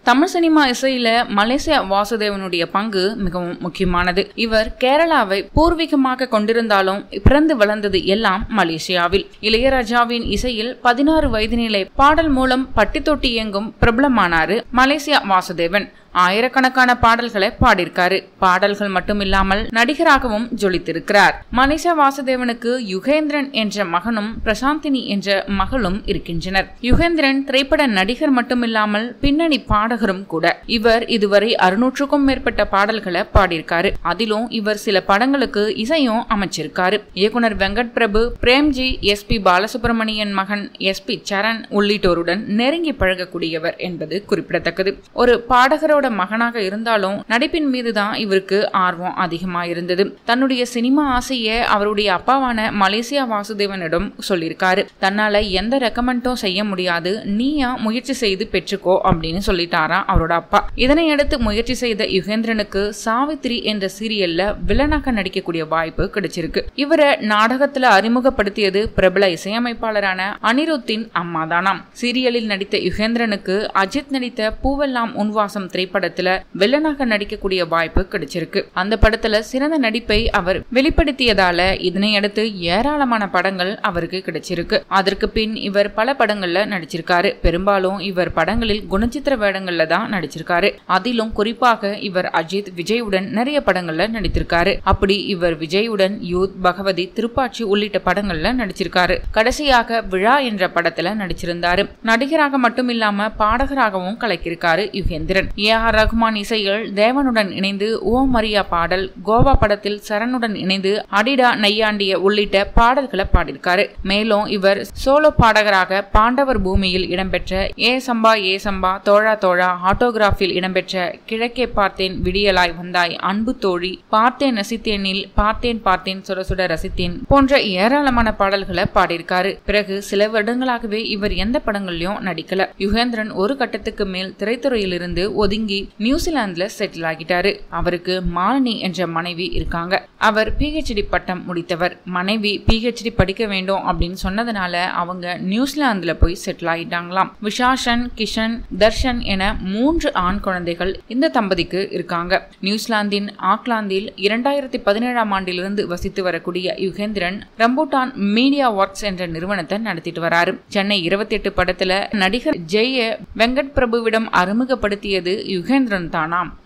Tamil cinema இசையில Malaysia வாசுதேவனுடைய பங்கு மிகவும் முக்கியமானது இவர் கேரளாவை பூர்வீகமாக கொண்டிருந்தாலும் பிறந்து வளர்ந்தது எல்லாம் மலேசியாவில் இளையராஜாவின் இசையில் பதினாறு வயதினிலே பாடல் மூலம் பட்டி தொட்டி எங்கும் பிரபலமானாரு மலேசியா வாசுதேவன் ஆயிரக்கணக்கான பாடல்களை பாடியிருக்காரு பாடல்கள் மட்டும் இல்லாமல் நடிகராகவும் ஜொலித்திருக்கிறார் மலேசியா வாசுதேவனுக்கு யுகேந்திரன் என்ற மகனும் பிரசாந்தினி என்ற மகளும் இருக்கின்றனர் யுகேந்திரன் திரைப்பட நடிகர் மட்டுமில்லாமல் பின்னணி பாடகரும் கூட இவர் இதுவரை அறுநூற்றுக்கும் மேற்பட்ட பாடல்களை பாடியிருக்காரு அதிலும் இவர் சில படங்களுக்கு இசையும் அமைச்சிருக்காரு இயக்குனர் வெங்கட் பிரபு பிரேம்ஜி எஸ் பி பாலசுப்ரமணியன் மகன் எஸ் பி சரண் உள்ளிட்டோருடன் நெருங்கி பழகக்கூடியவர் என்பது குறிப்பிடத்தக்கது ஒரு பாடகரோட மகனாக இருந்தாலும் நடிப்பின் மீதுதான் இவருக்கு ஆர்வம் அதிகமா இருந்தது தன்னுடைய சினிமா ஆசையை அவருடைய அப்பாவான மலேசியா வாசுதேவனிடம் சொல்லியிருக்காரு தன்னால எந்த ரெக்கமெண்டும் செய்ய முடியாது நீயா முயற்சி செய்து பெற்றுக்கோ அப்படின்னு சொல்லிட்டாராம் அவரோட அப்பா இதனை அடுத்து முயற்சி செய்த யுகேந்திரனுக்கு சாவித்திரி என்ற சீரியல்ல வில்லனாக நடிக்கக்கூடிய வாய்ப்பு கிடைச்சிருக்கு இவரை நாடகத்துல அறிமுகப்படுத்தியது பிரபல இசையமைப்பாளரான அனிருத்தின் அம்மாதானாம் சீரியலில் நடித்த யுகேந்திரனுக்கு அஜித் நடித்த பூவெல்லாம் உன்வாசம் திரைப்படத்துல வில்லனாக நடிக்கக்கூடிய வாய்ப்பு கிடைச்சிருக்கு அந்த படத்துல சிறந்த நடிப்பை அவர் வெளிப்படுத்தியதால இதனை அடுத்து ஏராளமான படங்கள் அவருக்கு கிடைச்சிருக்கு அதற்கு பின் இவர் பல படங்கள்ல நடிச்சிருக்காரு பெரும்பாலும் இவர் படங்களில் குணச்சித்திர வேடங்கள்ல தான் நடிச்சிருக்காரு அதிலும் குறிப்பாக இவர் அஜித் விஜயுடன் நிறைய படங்கள்ல நடித்திருக்காரு அப்படி இவர் விஜயுடன் யூத் பகவதி திருப்பாச்சி உள்ளிட்ட படங்கள்ல நடிச்சிருக்காரு கடைசியாக விழா என்ற படத்துல நடிச்சிருந்தாரு நடிகராக மட்டும் இல்லாம பாடகராகவும் கலக்கியிருக்காரு யுகேந்திரன் ஏ ஆர் ரகுமான் இசையில் தேவனுடன் இணைந்து ஓ மரியா பாடல் கோவா படத்தில் சரணுடன் இணைந்து அடிடா நையாண்டிய உள்ளிட்ட பாடல்களை பாடியிருக்காரு மேலும் இவர் சோலோ பாடகராக பாண்டவர் பூமியில் இடம்பெற்ற ஏ சம்பா ஏ சம்பா தோழா தோழா ஆட்டோகிராஃபில் இடம்பெற்ற கிழக்கே பார்த்தேன் விடியலாய் வந்தாய் அன்பு தோழி பார்த்தேன் ரசித்தேனில் பார்த்தேன் பார்த்தேன் சுட சுட ரசித்தேன் போன்ற ஏராளமான பாடல்களை பாடியிருக்காரு பிறகு சில வருடங்களாகவே இவர் எந்த படங்கள்லயும் நடிக்கல யுகேந்திரன் ஒரு கட்டத்துக்கு மேல் திரைத்துறையிலிருந்து ஒதுங்கி நியூசிலாந்துல செட்டில் ஆகிட்டாரு அவருக்கு மாலினி என்ற மனைவி இருக்காங்க அவர் பிஹெச்டி பட்டம் முடித்தவர் மனைவி பிஹெச்டி படிக்க வேண்டும் அப்படின்னு சொன்னதுனால அவங்க நியூசிலாந்துல போய் செட்டில் ஆகிட்டாங்களாம் விஷாஷன் கிஷன் தர்ஷன் என மூன்று ஆண் குழந்தைகள் இந்த தம்பதிக்கு இருக்காங்க நியூசிலாந்தின் ஆக்லாந்தில் இரண்டாயிரத்தி பதினேழாம் ஆண்டிலிருந்து வசித்து வரக்கூடிய யுகேந்திரன் ரம்பூட்டான் மீடியா ஒர்க்ஸ் என்ற நிறுவனத்தை நடத்திட்டு வராரு சென்னை இருபத்தி எட்டு படத்துல நடிகர் ஜெய வெங்கட் பிரபுவிடம் அறிமுகப்படுத்தியது யுகேந்திரன் தானாம்